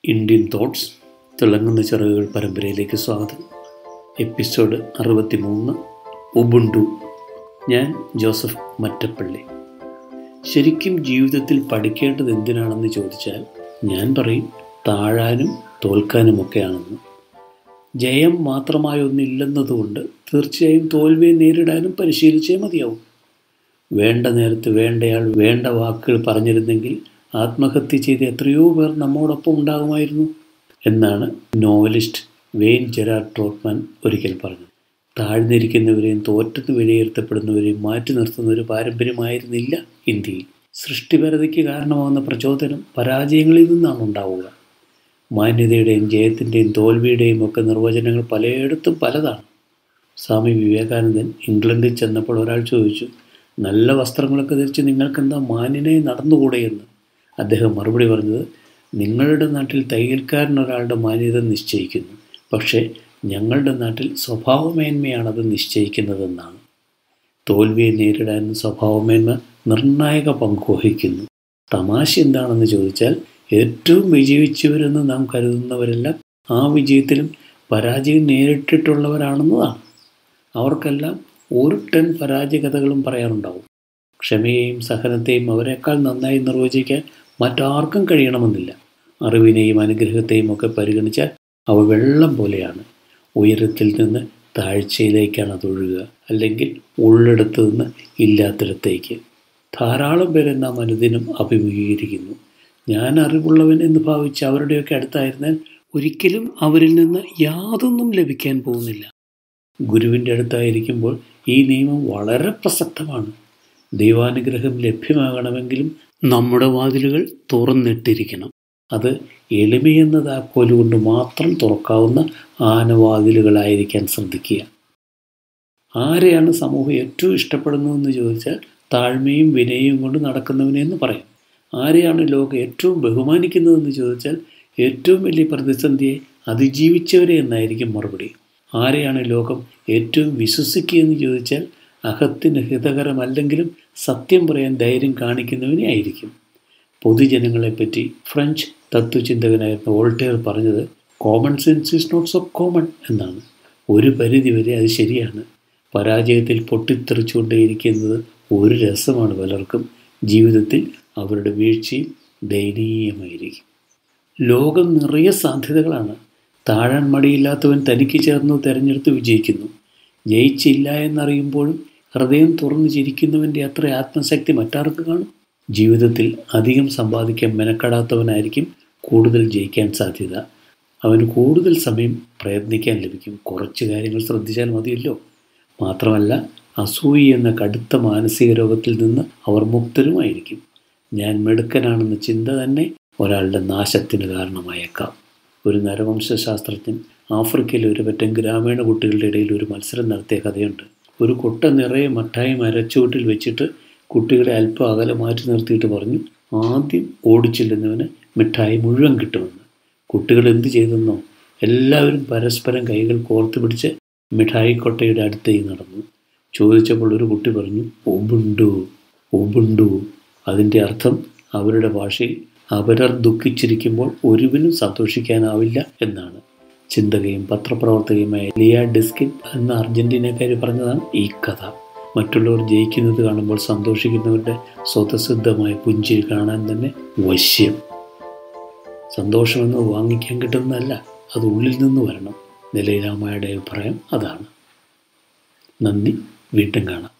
Indian thoughts തിളങ്ങുന്ന ചിറകുകൾ പരമ്പരയിലേക്ക് സ്വാഗതം എപ്പിസോഡ് അറുപത്തി മൂന്ന് ഉബുണ്ടു ഞാൻ ജോസഫ് മറ്റപ്പള്ളി ശരിക്കും ജീവിതത്തിൽ പഠിക്കേണ്ടത് എന്തിനാണെന്ന് ചോദിച്ചാൽ ഞാൻ പറയും താഴാനും തോൽക്കാനുമൊക്കെയാണെന്ന് ജയം മാത്രമായി ഒന്നില്ലെന്നതുകൊണ്ട് തീർച്ചയായും തോൽവിയെ നേരിടാനും പരിശീലിച്ചേ മതിയാവും വേണ്ട നേരത്ത് വേണ്ടയാൾ വേണ്ട വാക്കുകൾ പറഞ്ഞിരുന്നെങ്കിൽ ആത്മഹത്യ ചെയ്ത എത്രയോ പേർ നമ്മോടൊപ്പം ഉണ്ടാകുമായിരുന്നു എന്നാണ് നോവലിസ്റ്റ് വെയിൻ ജെറാഡ് ട്രോട്ട്മാൻ ഒരിക്കൽ പറഞ്ഞത് താഴ്ന്നിരിക്കുന്നവരെയും തോറ്റത്ത് വിലയിരുത്തപ്പെടുന്നവരെയും മാറ്റി നിർത്തുന്ന ഒരു പാരമ്പര്യമായിരുന്നില്ല ഇന്ത്യയിൽ സൃഷ്ടിപരതയ്ക്ക് കാരണമാകുന്ന പ്രചോദനം പരാജയങ്ങളിൽ നിന്നാണ് ഉണ്ടാവുക മാന്യതയുടെയും ജയത്തിൻ്റെയും തോൽവിയുടെയും ഒക്കെ നിർവചനങ്ങൾ പലയിടത്തും പലതാണ് സ്വാമി വിവേകാനന്ദൻ ഇംഗ്ലണ്ടിൽ ചെന്നപ്പോൾ ഒരാൾ ചോദിച്ചു നല്ല വസ്ത്രങ്ങളൊക്കെ ധരിച്ച് നിങ്ങൾക്കെന്താ മാന്യനെ നടന്നുകൂടെ എന്ന് അദ്ദേഹം മറുപടി പറഞ്ഞത് നിങ്ങളുടെ നാട്ടിൽ തയ്യൽക്കാരൻ ഒരാളുടെ മാന്യത നിശ്ചയിക്കുന്നു പക്ഷേ ഞങ്ങളുടെ നാട്ടിൽ സ്വഭാവമേന്മയാണത് നിശ്ചയിക്കുന്നതെന്നാണ് തോൽവിയെ നേരിടാൻ സ്വഭാവമേന്മ നിർണായക പങ്ക് വഹിക്കുന്നു തമാശ എന്താണെന്ന് ചോദിച്ചാൽ ഏറ്റവും വിജയിച്ചവരെന്ന് നാം കരുതുന്നവരെല്ലാം ആ വിജയത്തിലും പരാജയം നേരിട്ടിട്ടുള്ളവരാണെന്നതാണ് അവർക്കെല്ലാം ഒരു ടൺ പരാജയകഥകളും പറയാറുണ്ടാവും ക്ഷമയെയും സഹനത്തെയും അവരെക്കാൾ നന്നായി നിർവചിക്കാൻ മറ്റാർക്കും കഴിയണമെന്നില്ല അറിവിനെയും അനുഗ്രഹത്തെയും ഒക്കെ പരിഗണിച്ചാൽ അവ വെള്ളം പോലെയാണ് ഉയരത്തിൽ നിന്ന് താഴ്ചയിലേക്കാണ് അത് ഒഴുകുക അല്ലെങ്കിൽ ഉള്ളിടത്ത് നിന്ന് ഇല്ലാത്തിടത്തേക്ക് ധാരാളം പേരെ നാം അനുദിനം അഭിമുഖീകരിക്കുന്നു ഞാൻ അറിവുള്ളവൻ എന്ന് ഭാവിച്ച് അവരുടെയൊക്കെ അടുത്തായിരുന്നാൽ ഒരിക്കലും അവരിൽ നിന്ന് യാതൊന്നും ലഭിക്കാൻ പോകുന്നില്ല ഗുരുവിൻ്റെ അടുത്തായിരിക്കുമ്പോൾ ഈ നിയമം വളരെ പ്രസക്തമാണ് ദൈവാനുഗ്രഹം ലഭ്യമാകണമെങ്കിലും നമ്മുടെ വാതിലുകൾ തുറന്നിട്ടിരിക്കണം അത് എളിമയെന്ന താക്കോല് കൊണ്ട് മാത്രം തുറക്കാവുന്ന ആനവാതിലുകളായിരിക്കാൻ ശ്രദ്ധിക്കുക ആരെയാണ് സമൂഹം ഏറ്റവും ഇഷ്ടപ്പെടുന്നതെന്ന് ചോദിച്ചാൽ താഴ്മയും വിനയവും കൊണ്ട് നടക്കുന്നവനെ എന്ന് പറയും ആരെയാണ് ലോകം ഏറ്റവും ബഹുമാനിക്കുന്നതെന്ന് ചോദിച്ചാൽ ഏറ്റവും വലിയ പ്രതിസന്ധിയെ അതിജീവിച്ചവരെ എന്നായിരിക്കും മറുപടി ആരെയാണ് ലോകം ഏറ്റവും വിശ്വസിക്കുക എന്ന് ചോദിച്ചാൽ അഹത്തിന് ഹിതകരമല്ലെങ്കിലും സത്യം പറയാൻ ധൈര്യം കാണിക്കുന്നവനെ ആയിരിക്കും പൊതുജനങ്ങളെപ്പറ്റി ഫ്രഞ്ച് തത്വചിന്തകനായിരുന്ന വോൾട്ടേർ പറഞ്ഞത് common sense is not so common എന്നാണ് ഒരു പരിധിവരെ അത് ശരിയാണ് പരാജയത്തിൽ പൊട്ടിത്തെറിച്ചുകൊണ്ടേയിരിക്കുന്നത് ഒരു രസമാണ് പലർക്കും ജീവിതത്തിൽ അവരുടെ വീഴ്ചയും ദയനീയമായിരിക്കും ലോകം നിറയെ സാധ്യതകളാണ് താഴാൻ മടിയില്ലാത്തവൻ തനിക്ക് ചേർന്ന് തിരഞ്ഞെടുത്ത് വിജയിക്കുന്നു ജയിച്ചില്ല എന്നറിയുമ്പോഴും ഹൃദയം തുറന്നു ചിരിക്കുന്നവൻ്റെ അത്ര ആത്മശക്തി മറ്റാർക്ക് കാണും ജീവിതത്തിൽ അധികം സമ്പാദിക്കാൻ മെനക്കെടാത്തവനായിരിക്കും കൂടുതൽ ജയിക്കാൻ സാധ്യത അവന് കൂടുതൽ സമയം പ്രയത്നിക്കാൻ ലഭിക്കും കുറച്ച് കാര്യങ്ങൾ ശ്രദ്ധിച്ചാൽ മതിയല്ലോ മാത്രമല്ല അസൂയി എന്ന കടുത്ത മാനസിക രോഗത്തിൽ നിന്ന് അവർ മുക്തരുമായിരിക്കും ഞാൻ മിടുക്കനാണെന്ന ചിന്ത തന്നെ ഒരാളുടെ നാശത്തിന് കാരണമായേക്കാം ഒരു നരവംശാസ്ത്രജ്ഞൻ ആഫ്രിക്കയിലെ ഒരു പറ്റം ഗ്രാമീണ കുട്ടികളുടെ ഇടയിൽ ഒരു മത്സരം നടത്തിയ കഥയുണ്ട് ഒരു കൊട്ട നിറയെ മട്ടായി മരച്ചുവട്ടിൽ വെച്ചിട്ട് കുട്ടികളെ അല്പം അകലെ മാറ്റി നിർത്തിയിട്ട് പറഞ്ഞു ആദ്യം ഓടിച്ചില്ലെന്നവന് മിഠായി മുഴുവൻ കിട്ടുമെന്ന് കുട്ടികൾ എന്ത് ചെയ്തെന്നോ എല്ലാവരും പരസ്പരം കൈകൾ കോർത്ത് പിടിച്ച് മിഠായി കൊട്ടയുടെ അടുത്തേക്ക് നടന്നു ചോദിച്ചപ്പോൾ ഒരു കുട്ടി പറഞ്ഞു ഒബുണ്ടു ഒബുണ്ടു അതിൻ്റെ അർത്ഥം അവരുടെ ഭാഷയിൽ അവരർ ദുഃഖിച്ചിരിക്കുമ്പോൾ ഒരുവിനും സന്തോഷിക്കാനാവില്ല എന്നാണ് ചിന്തകയും പത്രപ്രവർത്തകയുമായ ലിയ ഡിസ്കിൻ എന്ന അർജന്റീനക്കാരി പറഞ്ഞതാണ് ഈ കഥ മറ്റുള്ളവർ ജയിക്കുന്നത് കാണുമ്പോൾ സന്തോഷിക്കുന്നവരുടെ സ്വതസിദ്ധമായ പുഞ്ചിരി കാണാൻ തന്നെ വശ്യം സന്തോഷമെന്ന് വാങ്ങിക്കാൻ കിട്ടുന്നതല്ല അത് ഉള്ളിൽ നിന്ന് വരണം നിലയിലാമയുടെ അഭിപ്രായം അതാണ് നന്ദി വീണ്ടും കാണാം